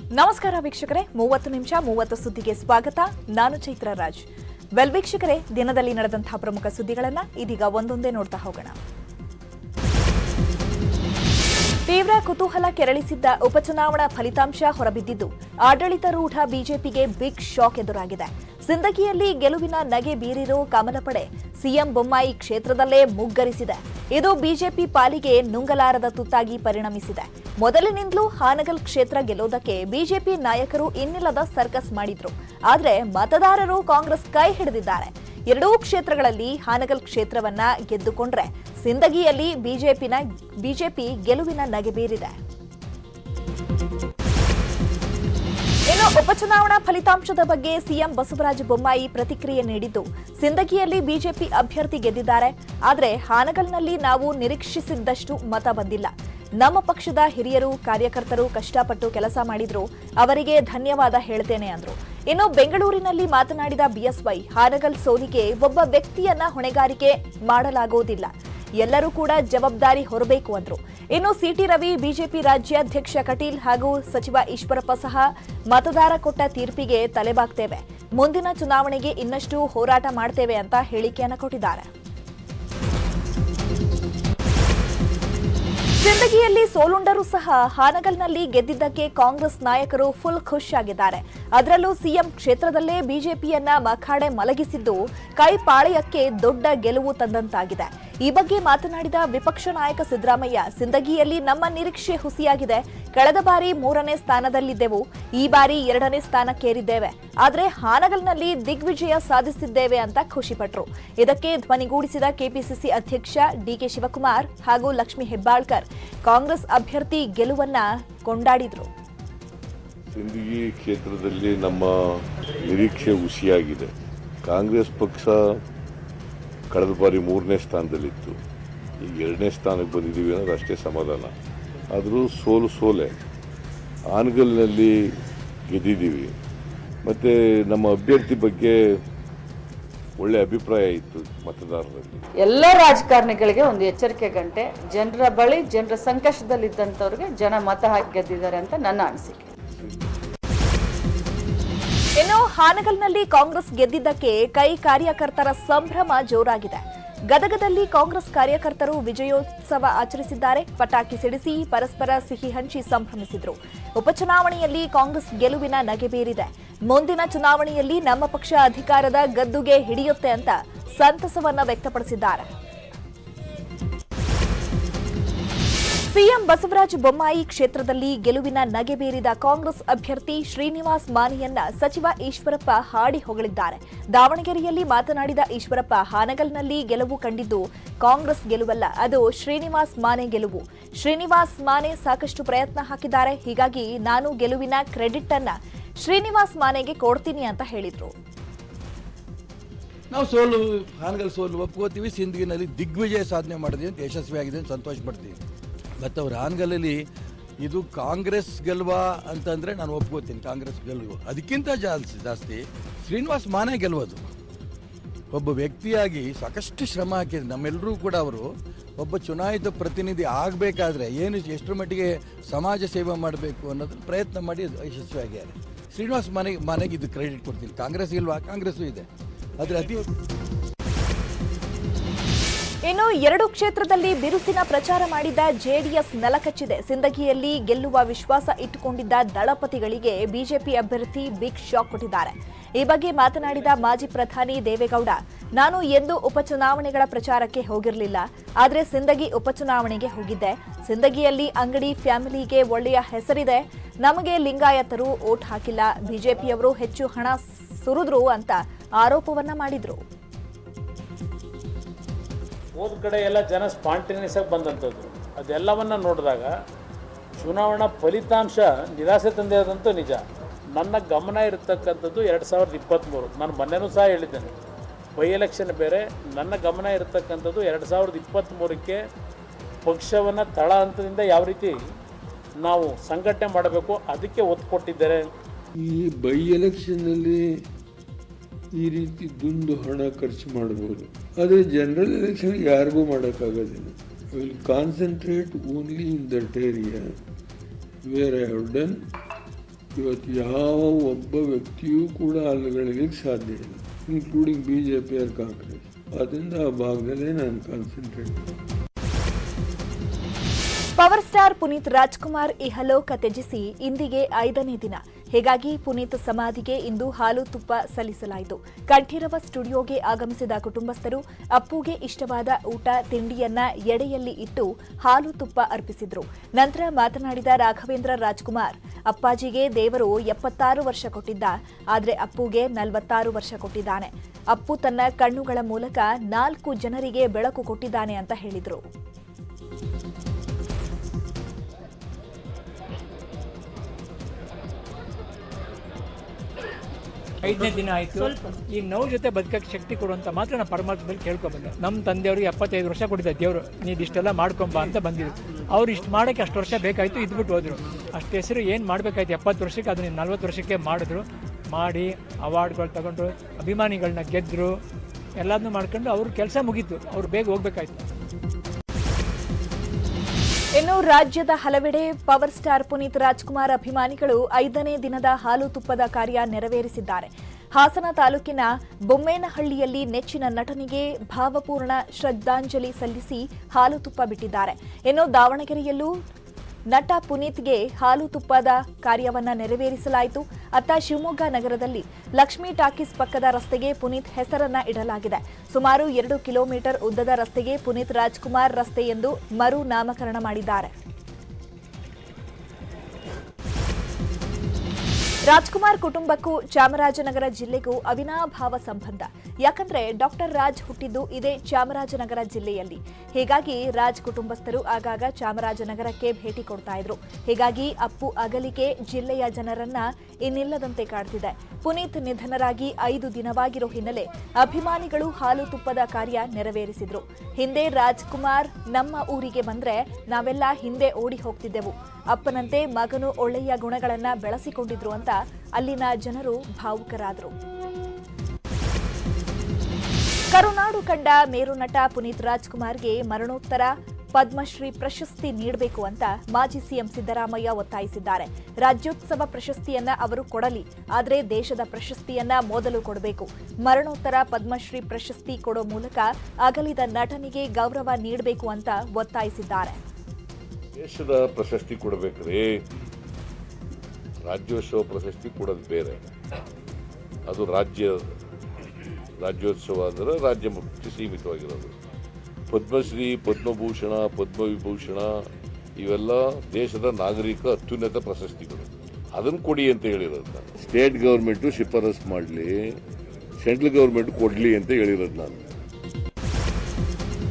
ನಮಸ್ಕಾರ ವೀಕ್ಷಕರೇ ಮೂವತ್ತು ನಿಮಿಷ ಮೂವತ್ತು ಸುದ್ದಿಗೆ ಸ್ವಾಗತ ನಾನು ಚೈತ್ರ ರಾಜ್ ವೆಲ್ ವೀಕ್ಷಕರೇ ದಿನದಲ್ಲಿ ನಡೆದಂತಹ ಪ್ರಮುಖ ಸುದ್ದಿಗಳನ್ನ ಇದೀಗ ಒಂದೊಂದೇ ನೋಡ್ತಾ ಹೋಗೋಣ ತೀವ್ರ ಕುತೂಹಲ ಕೆರಳಿಸಿದ್ದ ಉಪಚುನಾವಣಾ ಫಲಿತಾಂಶ ಹೊರಬಿದ್ದಿದ್ದು ಆಡಳಿತಾರೂಢ ಬಿಜೆಪಿಗೆ ಬಿಗ್ ಶಾಕ್ ಎದುರಾಗಿದೆ ಸಿಂದಗಿಯಲ್ಲಿ ಗೆಲುವಿನ ನಗೆ ಬೀರಿರೋ ಕಮಲ ಪಡೆ ಸಿಎಂ ಬೊಮ್ಮಾಯಿ ಕ್ಷೇತ್ರದಲ್ಲೇ ಮುಗ್ಗರಿಸಿದೆ ಇದು ಬಿಜೆಪಿ ಪಾಲಿಗೆ ನುಂಗಲಾರದ ತುತ್ತಾಗಿ ಪರಿಣಮಿಸಿದೆ ಮೊದಲಿನಿಂದಲೂ ಹಾನಗಲ್ ಕ್ಷೇತ್ರ ಗೆಲ್ಲೋದಕ್ಕೆ ಬಿಜೆಪಿ ನಾಯಕರು ಇನ್ನಿಲ್ಲದ ಸರ್ಕಸ್ ಮಾಡಿದ್ರು ಆದ್ರೆ ಮತದಾರರು ಕಾಂಗ್ರೆಸ್ ಕೈ ಹಿಡಿದಿದ್ದಾರೆ ಎರಡೂ ಕ್ಷೇತ್ರಗಳಲ್ಲಿ ಹಾನಗಲ್ ಕ್ಷೇತ್ರವನ್ನ ಗೆದ್ದುಕೊಂಡ್ರೆ ಸಿಂದಗಿಯಲ್ಲಿ ಬಿಜೆಪಿನ ಬಿಜೆಪಿ ಗೆಲುವಿನ ನಗೆ ಬೀರಿದೆ ಇನ್ನು ಉಪಚುನಾವಣಾ ಫಲಿತಾಂಶದ ಬಗ್ಗೆ ಸಿಎಂ ಬಸವರಾಜ ಬೊಮ್ಮಾಯಿ ಪ್ರತಿಕ್ರಿಯೆ ನೀಡಿದ್ದು ಸಿಂದಗಿಯಲ್ಲಿ ಬಿಜೆಪಿ ಅಭ್ಯರ್ಥಿ ಗೆದ್ದಿದ್ದಾರೆ ಆದರೆ ಹಾನಗಲ್ನಲ್ಲಿ ನಾವು ನಿರೀಕ್ಷಿಸಿದ್ದಷ್ಟು ಮತ ಬಂದಿಲ್ಲ ನಮ್ಮ ಪಕ್ಷದ ಹಿರಿಯರು ಕಾರ್ಯಕರ್ತರು ಕಷ್ಟಪಟ್ಟು ಕೆಲಸ ಮಾಡಿದ್ರು ಅವರಿಗೆ ಧನ್ಯವಾದ ಹೇಳ್ತೇನೆ ಅಂದ್ರು ಇನ್ನು ಬೆಂಗಳೂರಿನಲ್ಲಿ ಮಾತನಾಡಿದ ಬಿಎಸ್ವೈ ಹಾನಗಲ್ ಸೋಲಿಗೆ ಒಬ್ಬ ವ್ಯಕ್ತಿಯನ್ನ ಹೊಣೆಗಾರಿಕೆ ಮಾಡಲಾಗುವುದಿಲ್ಲ ಎಲ್ಲರೂ ಕೂಡ ಜವಾಬ್ದಾರಿ ಹೊರಬೇಕು ಅಂದ್ರು ಇನ್ನು ಸಿಟಿ ರವಿ ಬಿಜೆಪಿ ರಾಜ್ಯಾಧ್ಯಕ್ಷ ಕಟೀಲ್ ಹಾಗೂ ಸಚಿವ ಈಶ್ವರಪ್ಪ ಸಹ ಮತದಾರ ಕೊಟ್ಟ ತೀರ್ಪಿಗೆ ತಲೆಬಾಗ್ತೇವೆ ಮುಂದಿನ ಚುನಾವಣೆಗೆ ಇನ್ನಷ್ಟು ಹೋರಾಟ ಮಾಡ್ತೇವೆ ಅಂತ ಹೇಳಿಕೆಯನ್ನ ಕೊಟ್ಟಿದ್ದಾರೆ ಸಿಂದಗಿಯಲ್ಲಿ ಸೋಲುಂಡರೂ ಸಹ ಹಾನಗಲ್ನಲ್ಲಿ ಗೆದ್ದಿದ್ದಕ್ಕೆ ಕಾಂಗ್ರೆಸ್ ನಾಯಕರು ಫುಲ್ ಖುಷ್ ಆಗಿದ್ದಾರೆ ಅದರಲ್ಲೂ ಸಿಎಂ ಕ್ಷೇತ್ರದಲ್ಲೇ ಬಿಜೆಪಿಯನ್ನ ಮಖಾಡೆ ಮಲಗಿಸಿದ್ದು ಕೈ ಪಾಳೆಯಕ್ಕೆ ದೊಡ್ಡ ಗೆಲುವು ತಂದಂತಾಗಿದೆ ಈ ಬಗ್ಗೆ ಮಾತನಾಡಿದ ವಿಪಕ್ಷ ನಾಯಕ ಸಿದ್ದರಾಮಯ್ಯ ಸಿಂದಗಿಯಲ್ಲಿ ನಮ್ಮ ನಿರೀಕ್ಷೆ ಹುಸಿಯಾಗಿದೆ ಕಳೆದ ಬಾರಿ ಮೂರನೇ ಸ್ಥಾನದಲ್ಲಿದ್ದೆವು ಈ ಬಾರಿ ಎರಡನೇ ಸ್ಥಾನಕ್ಕೇರಿದ್ದೇವೆ ಆದರೆ ಹಾನಗಲ್ನಲ್ಲಿ ದಿಗ್ವಿಜಯ ಸಾಧಿಸಿದ್ದೇವೆ ಅಂತ ಖುಷಿಪಟ್ರು ಇದಕ್ಕೆ ಧ್ವನಿಗೂಡಿಸಿದ ಕೆಪಿಸಿಸಿ ಅಧ್ಯಕ್ಷ ಡಿಕೆ ಶಿವಕುಮಾರ್ ಹಾಗೂ ಲಕ್ಷ್ಮೀ ಹೆಬ್ಬಾಳ್ಕರ್ ಕಾಂಗ್ರೆಸ್ ಅಭ್ಯರ್ಥಿ ಗೆಲುವನ್ನ ಕೊಂಡಾಡಿದ್ರು ಸಿಂದಗಿ ಕ್ಷೇತ್ರದಲ್ಲಿ ನಮ್ಮ ನಿರೀಕ್ಷೆ ಹುಸಿಯಾಗಿದೆ ಕಾಂಗ್ರೆಸ್ ಪಕ್ಷ ಕಳೆದ ಬಾರಿ ಮೂರನೇ ಸ್ಥಾನದಲ್ಲಿತ್ತು ಈಗ ಎರಡನೇ ಸ್ಥಾನಕ್ಕೆ ಬಂದಿದ್ದೀವಿ ಅನ್ನೋದು ಅಷ್ಟೇ ಸಮಾಧಾನ ಆದರೂ ಸೋಲು ಸೋಲೆ ಆನಗಲ್ನಲ್ಲಿ ಗೆದ್ದಿದ್ದೀವಿ ಮತ್ತು ನಮ್ಮ ಅಭ್ಯರ್ಥಿ ಬಗ್ಗೆ ಒಳ್ಳೆ ಅಭಿಪ್ರಾಯ ಇತ್ತು ಮತದಾರರಲ್ಲಿ ಎಲ್ಲ ರಾಜಕಾರಣಿಗಳಿಗೆ ಒಂದು ಎಚ್ಚರಿಕೆ ಗಂಟೆ ಜನರ ಬಳಿ ಜನರ ಸಂಕಷ್ಟದಲ್ಲಿದ್ದಂಥವ್ರಿಗೆ ಜನ ಮತ ಹಾಕಿ ಗೆದ್ದಿದ್ದಾರೆ ಅಂತ ನನ್ನ ಅನಿಸಿಕೆ ಇನ್ನು ಹಾನಗಲ್ನಲ್ಲಿ ಕಾಂಗ್ರೆಸ್ ಗೆದ್ದಿದ್ದಕ್ಕೆ ಕೈ ಕಾರ್ಯಕರ್ತರ ಸಂಭ್ರಮ ಜೋರಾಗಿದೆ ಗದಗದಲ್ಲಿ ಕಾಂಗ್ರೆಸ್ ಕಾರ್ಯಕರ್ತರು ವಿಜಯೋತ್ಸವ ಆಚರಿಸಿದ್ದಾರೆ ಪಟಾಕಿ ಸಿಡಿಸಿ ಪರಸ್ಪರ ಸಿಹಿ ಹಂಚಿ ಸಂಭ್ರಮಿಸಿದ್ರು ಉಪಚುನಾವಣೆಯಲ್ಲಿ ಕಾಂಗ್ರೆಸ್ ಗೆಲುವಿನ ನಗೆ ಬೀರಿದೆ ಮುಂದಿನ ಚುನಾವಣೆಯಲ್ಲಿ ನಮ್ಮ ಪಕ್ಷ ಅಧಿಕಾರದ ಗದ್ದುಗೆ ಹಿಡಿಯುತ್ತೆ ಅಂತ ಸಂತಸವನ್ನ ವ್ಯಕ್ತಪಡಿಸಿದ್ದಾರೆ ಸಿಎಂ ಬಸವರಾಜ ಬೊಮ್ಮಾಯಿ ಕ್ಷೇತ್ರದಲ್ಲಿ ಗೆಲುವಿನ ನಗೆ ಬೀರಿದ ಕಾಂಗ್ರೆಸ್ ಅಭ್ಯರ್ಥಿ ಶ್ರೀನಿವಾಸ್ ಮಾನೆಯನ್ನ ಸಚಿವ ಈಶ್ವರಪ್ಪ ಹಾಡಿ ಹೊಗಳಿದ್ದಾರೆ ದಾವಣಗೆರೆಯಲ್ಲಿ ಮಾತನಾಡಿದ ಈಶ್ವರಪ್ಪ ಹಾನಗಲ್ನಲ್ಲಿ ಗೆಲುವು ಕಂಡಿದ್ದು ಕಾಂಗ್ರೆಸ್ ಗೆಲುವಲ್ಲ ಅದು ಶ್ರೀನಿವಾಸ್ ಮಾನೆ ಗೆಲುವು ಶ್ರೀನಿವಾಸ್ ಮಾನೆ ಸಾಕಷ್ಟು ಪ್ರಯತ್ನ ಹಾಕಿದ್ದಾರೆ ಹೀಗಾಗಿ ನಾನು ಗೆಲುವಿನ ಕ್ರೆಡಿಟ್ ಅನ್ನ ಶ್ರೀನಿವಾಸ್ ಮಾನೆಗೆ ಕೊಡ್ತೀನಿ ಅಂತ ಹೇಳಿದ್ರು ನಾವು ಸೋಲು ಹಾನಗಲ್ ಸೋಲು ಒಪ್ಕೋತೀವಿ ಸಿಂದಗಿನಲ್ಲಿ ದಿಗ್ವಿಜಯ ಸಾಧನೆ ಮಾಡಿದ್ವಿ ಅಂತ ಯಶಸ್ವಿಯಾಗಿದೆ ಅಂತ ಸಂತೋಷ ಪಡ್ತೀವಿ ಮತ್ತು ಅವ್ರು ಹಾನಗಲಲ್ಲಿ ಇದು ಕಾಂಗ್ರೆಸ್ ಗೆಲ್ವಾ ಅಂತಂದರೆ ನಾನು ಒಪ್ಕೋತೀನಿ ಕಾಂಗ್ರೆಸ್ ಗೆಲುವು ಅದಕ್ಕಿಂತ ಜಾಸ್ತಿ ಜಾಸ್ತಿ ಶ್ರೀನಿವಾಸ್ ಮಾನೇ ಗೆಲ್ಲುವುದು ಒಬ್ಬ ವ್ಯಕ್ತಿಯಾಗಿ ಸಾಕಷ್ಟು ಶ್ರಮ ಹಾಕಿದ್ರು ನಮ್ಮೆಲ್ಲರೂ ಕೂಡ ಅವರು ಒಬ್ಬ ಚುನಾಯಿತ ಪ್ರತಿನಿಧಿ ಆಗಬೇಕಾದ್ರೆ ಏನು ಎಷ್ಟರ ಮಟ್ಟಿಗೆ ಸಮಾಜ ಸೇವೆ ಮಾಡಬೇಕು ಅನ್ನೋದನ್ನ ಪ್ರಯತ್ನ ಮಾಡಿ ಅದು ಯಶಸ್ವಿಯಾಗ್ಯಾರೆ ಶ್ರೀನಿವಾಸ್ ಮನೆಗೆ ಮನೆಗೆ ಇದು ಕ್ರೆಡಿಟ್ ಕೊಡ್ತೀನಿ ಕಾಂಗ್ರೆಸ್ ಇಲ್ವಾ ಕಾಂಗ್ರೆಸ್ಸು ಇದೆ ಆದರೆ ಅತಿ ಇನ್ನು ಎರಡು ಕ್ಷೇತ್ರದಲ್ಲಿ ಬಿರುಸಿನ ಪ್ರಚಾರ ಮಾಡಿದ ಜೆಡಿಎಸ್ ನೆಲಕಚ್ಚಿದೆ ಸಿಂದಗಿಯಲ್ಲಿ ಗೆಲ್ಲುವ ವಿಶ್ವಾಸ ಇಟ್ಟುಕೊಂಡಿದ್ದ ದಳಪತಿಗಳಿಗೆ ಬಿಜೆಪಿ ಅಭ್ಯರ್ಥಿ ಬಿಗ್ ಶಾಕ್ ಕೊಟ್ಟಿದ್ದಾರೆ ಈ ಬಗ್ಗೆ ಮಾತನಾಡಿದ ಮಾಜಿ ಪ್ರಧಾನಿ ದೇವೇಗೌಡ ನಾನು ಎಂದೂ ಉಪಚುನಾವಣೆಗಳ ಪ್ರಚಾರಕ್ಕೆ ಹೋಗಿರಲಿಲ್ಲ ಆದರೆ ಸಿಂದಗಿ ಉಪಚುನಾವಣೆಗೆ ಹೋಗಿದ್ದೆ ಸಿಂದಗಿಯಲ್ಲಿ ಅಂಗಡಿ ಫ್ಯಾಮಿಲಿಗೆ ಒಳ್ಳೆಯ ಹೆಸರಿದೆ ನಮಗೆ ಲಿಂಗಾಯತರು ಓಟ್ ಹಾಕಿಲ್ಲ ಬಿಜೆಪಿಯವರು ಹೆಚ್ಚು ಹಣ ಸುರಿದ್ರು ಅಂತ ಆರೋಪವನ್ನ ಮಾಡಿದ್ರು ಹೋದ ಕಡೆ ಎಲ್ಲ ಜನ ಸ್ಪಾಂಟೇನಿಯಸ್ ಆಗಿ ಬಂದಂಥದ್ದು ಅದೆಲ್ಲವನ್ನು ನೋಡಿದಾಗ ಚುನಾವಣಾ ಫಲಿತಾಂಶ ನಿರಾಸೆ ತಂದಿರೋದಂತೂ ನಿಜ ನನ್ನ ಗಮನ ಇರತಕ್ಕಂಥದ್ದು ಎರಡು ಸಾವಿರದ ಇಪ್ಪತ್ತ್ಮೂರು ನಾನು ಮೊನ್ನೆನೂ ಸಹ ಹೇಳಿದ್ದೇನೆ ಬೈ ಎಲೆಕ್ಷನ್ ಬೇರೆ ನನ್ನ ಗಮನ ಇರತಕ್ಕಂಥದ್ದು ಎರಡು ಸಾವಿರದ ಇಪ್ಪತ್ತ್ಮೂರಕ್ಕೆ ಪಕ್ಷವನ್ನು ತಳ ಹಂತದಿಂದ ಯಾವ ರೀತಿ ನಾವು ಸಂಘಟನೆ ಮಾಡಬೇಕು ಅದಕ್ಕೆ ಒತ್ತು ಕೊಟ್ಟಿದ್ದಾರೆ ಈ ಬೈ ಎಲೆಕ್ಷನ್ನಲ್ಲಿ ಈ ರೀತಿ ದುಂದು ಹಣ ಖರ್ಚು ಮಾಡ್ಬೋದು ಆದರೆ ಜನರಲ್ ಎಲೆಕ್ಷನ್ ಯಾರಿಗೂ ಮಾಡೋಕ್ಕಾಗೋದಿಲ್ಲ will concentrate only in that area where I have done ಇವತ್ತು ಯಾವ ಒಬ್ಬ ವ್ಯಕ್ತಿಯೂ ಕೂಡ ಅಲ್ಲಗಳಿಲಿಕ್ಕೆ ಸಾಧ್ಯ ಇಲ್ಲ including B J P or Congress ಅದರಿಂದ ಆ ಭಾಗದಲ್ಲೇ ನಾನು concentrate power star Puneeth Rajkumar ಇಹಲೋಕ ತ್ಯಜಿಸಿ ಇಂದಿಗೆ ಐದನೇ ದಿನ ಹೀಗಾಗಿ ಪುನೀತ್ ಸಮಾಧಿಗೆ ಇಂದು ಹಾಲು ತುಪ್ಪ ಸಲ್ಲಿಸಲಾಯಿತು ಕಂಠೀರವ ಸ್ಟುಡಿಯೋಗೆ ಆಗಮಿಸಿದ ಕುಟುಂಬಸ್ಥರು ಅಪ್ಪುಗೆ ಇಷ್ಟವಾದ ಊಟ ತಿಂಡಿಯನ್ನ ಎಡೆಯಲ್ಲಿ ಇಟ್ಟು ಹಾಲು ತುಪ್ಪ ಅರ್ಪಿಸಿದ್ರು ನಂತರ ಮಾತನಾಡಿದ ರಾಘವೇಂದ್ರ ರಾಜ್ಕುಮಾರ್ ಅಪ್ಪಾಜಿಗೆ ದೇವರು ಎಪ್ಪತ್ತಾರು ವರ್ಷ ಕೊಟ್ಟಿದ್ದ ಆದ್ರೆ ಅಪ್ಪುಗೆ ನಲವತ್ತಾರು ವರ್ಷ ಕೊಟ್ಟಿದ್ದಾನೆ ಅಪ್ಪು ತನ್ನ ಕಣ್ಣುಗಳ ಮೂಲಕ ನಾಲ್ಕು ಜನರಿಗೆ ಬೆಳಕು ಕೊಟ್ಟಿದ್ದಾನೆ ಅಂತ ಹೇಳಿದ್ರು ಐದನೇ ದಿನ ಆಯಿತು ಈ ನೋವು ಜೊತೆ ಬದುಕಕ್ಕೆ ಶಕ್ತಿ ಕೊಡುವಂತ ಮಾತ್ರ ನಾನು ಪರಮಾತ್ಮದಲ್ಲಿ ಕೇಳ್ಕೊಂಬಂದೆ ನಮ್ಮ ತಂದೆಯವರು ಎಪ್ಪತ್ತೈದು ವರ್ಷ ಕೊಟ್ಟಿದ್ದ ದೇವರು ನೀನು ಇಷ್ಟೆಲ್ಲ ಮಾಡ್ಕೊಂಬ ಅಂತ ಬಂದಿದ್ರು ಅವ್ರು ಇಷ್ಟು ಮಾಡೋಕ್ಕೆ ಅಷ್ಟು ವರ್ಷ ಬೇಕಾಯಿತು ಇದ್ಬಿಟ್ಟು ಹೋದ್ರು ಅಷ್ಟು ಹೆಸರು ಏನು ಮಾಡಬೇಕಾಯ್ತು ಎಪ್ಪತ್ತು ವರ್ಷಕ್ಕೆ ಅದನ್ನ ನಲ್ವತ್ತು ವರ್ಷಕ್ಕೆ ಮಾಡಿದ್ರು ಮಾಡಿ ಅವಾರ್ಡ್ಗಳು ತಗೊಂಡ್ರು ಅಭಿಮಾನಿಗಳನ್ನ ಗೆದ್ದರು ಎಲ್ಲದನ್ನೂ ಮಾಡ್ಕೊಂಡು ಅವ್ರ ಕೆಲಸ ಮುಗೀತು ಅವ್ರು ಬೇಗ ಹೋಗ್ಬೇಕಾಯ್ತು ಇನ್ನು ರಾಜ್ಯದ ಹಲವೆಡೆ ಪವರ್ ಸ್ಟಾರ್ ಪುನೀತ್ ರಾಜ್ಕುಮಾರ್ ಅಭಿಮಾನಿಗಳು ಐದನೇ ದಿನದ ಹಾಲು ತುಪ್ಪದ ಕಾರ್ಯ ನೆರವೇರಿಸಿದ್ದಾರೆ ಹಾಸನ ತಾಲೂಕಿನ ಬೊಮ್ಮೇನಹಳ್ಳಿಯಲ್ಲಿ ನೆಚ್ಚಿನ ನಟನಿಗೆ ಭಾವಪೂರ್ಣ ಶ್ರದ್ಧಾಂಜಲಿ ಸಲ್ಲಿಸಿ ಹಾಲು ತುಪ್ಪ ಬಿಟ್ಟಿದ್ದಾರೆ ಇನ್ನು ದಾವಣಗೆರೆಯಲ್ಲೂ ನಟ ಪುನೀತ್ಗೆ ಹಾಲು ತುಪ್ಪದ ಕಾರ್ಯವನ್ನ ನೆರವೇರಿಸಲಾಯಿತು ಅತ್ತ ಶಿವಮೊಗ್ಗ ನಗರದಲ್ಲಿ ಲಕ್ಷ್ಮೀ ಟಾಕೀಸ್ ಪಕ್ಕದ ರಸ್ತೆಗೆ ಪುನೀತ್ ಹೆಸರನ್ನ ಇಡಲಾಗಿದೆ ಸುಮಾರು ಎರಡು ಕಿಲೋಮೀಟರ್ ಉದ್ದದ ರಸ್ತೆಗೆ ಪುನೀತ್ ರಾಜ್ಕುಮಾರ್ ರಸ್ತೆ ಎಂದು ಮರು ನಾಮಕರಣ ಮಾಡಿದ್ದಾರೆ ರಾಜ್ಕುಮಾರ್ ಕುಟುಂಬಕ್ಕೂ ಚಾಮರಾಜನಗರ ಜಿಲ್ಲೆಗೂ ಅವಿನಾಭಾವ ಸಂಬಂಧ ಯಾಕಂದ್ರೆ ಡಾಕ್ಟರ್ ರಾಜ್ ಹುಟ್ಟಿದ್ದು ಇದೇ ಚಾಮರಾಜನಗರ ಜಿಲ್ಲೆಯಲ್ಲಿ ಹೀಗಾಗಿ ರಾಜ್ ಕುಟುಂಬಸ್ಥರು ಆಗಾಗ ಚಾಮರಾಜನಗರಕ್ಕೆ ಭೇಟಿ ಕೊಡ್ತಾ ಇದ್ರು ಹೀಗಾಗಿ ಅಪ್ಪು ಅಗಲಿಕೆ ಜಿಲ್ಲೆಯ ಜನರನ್ನ ಇನ್ನಿಲ್ಲದಂತೆ ಕಾಡ್ತಿದೆ ಪುನೀತ್ ನಿಧನರಾಗಿ ಐದು ದಿನವಾಗಿರೋ ಹಿನ್ನೆಲೆ ಅಭಿಮಾನಿಗಳು ಹಾಲು ತುಪ್ಪದ ಕಾರ್ಯ ನೆರವೇರಿಸಿದ್ರು ಹಿಂದೆ ರಾಜ್ಕುಮಾರ್ ನಮ್ಮ ಊರಿಗೆ ಬಂದ್ರೆ ನಾವೆಲ್ಲ ಹಿಂದೆ ಓಡಿ ಹೋಗ್ತಿದ್ದೆವು ಅಪ್ಪನಂತೆ ಮಗನು ಒಳ್ಳೆಯ ಗುಣಗಳನ್ನ ಬೆಳೆಸಿಕೊಂಡಿದ್ರು ಅಂತ ಅಲ್ಲಿನ ಜನರು ಭಾವುಕರಾದರು ಕರುನಾಡು ಕಂಡ ಮೇರು ನಟ ಪುನೀತ್ ರಾಜ್ಕುಮಾರ್ಗೆ ಮರಣೋತ್ತರ ಪದ್ಮಶ್ರೀ ಪ್ರಶಸ್ತಿ ನೀಡಬೇಕು ಅಂತ ಮಾಜಿ ಸಿಎಂ ಸಿದ್ದರಾಮಯ್ಯ ಒತ್ತಾಯಿಸಿದ್ದಾರೆ ರಾಜ್ಯೋತ್ಸವ ಪ್ರಶಸ್ತಿಯನ್ನ ಅವರು ಕೊಡಲಿ ಆದರೆ ದೇಶದ ಪ್ರಶಸ್ತಿಯನ್ನ ಮೊದಲು ಕೊಡಬೇಕು ಮರಣೋತ್ತರ ಪದ್ಮಶ್ರೀ ಪ್ರಶಸ್ತಿ ಕೊಡೋ ಮೂಲಕ ಅಗಲಿದ ನಟನಿಗೆ ಗೌರವ ನೀಡಬೇಕು ಅಂತ ಒತ್ತಾಯಿಸಿದ್ದಾರೆ ದೇಶದ ಪ್ರಶಸ್ತಿ ಕೊಡಬೇಕ್ರಿ ರಾಜ್ಯೋತ್ಸವ ಪ್ರಶಸ್ತಿ ಕೊಡೋದು ಬೇರೆ ಅದು ರಾಜ್ಯ ರಾಜ್ಯೋತ್ಸವ ಅಂದರೆ ರಾಜ್ಯ ಮಟ್ಟಕ್ಕೆ ಸೀಮಿತವಾಗಿರೋದು ಪದ್ಮಶ್ರೀ ಪದ್ಮಭೂಷಣ ಪದ್ಮವಿಭೂಷಣ ಇವೆಲ್ಲ ದೇಶದ ನಾಗರಿಕ ಅತ್ಯುನ್ನತ ಪ್ರಶಸ್ತಿಗಳು ಅದನ್ನು ಕೊಡಿ ಅಂತ ಹೇಳಿರೋದು ನಾನು ಸ್ಟೇಟ್ ಗೌರ್ಮೆಂಟು ಶಿಫಾರಸ್ ಮಾಡಲಿ ಸೆಂಟ್ರಲ್ ಗೌರ್ಮೆಂಟ್ ಕೊಡಲಿ ಅಂತ ಹೇಳಿರೋದು ನಾನು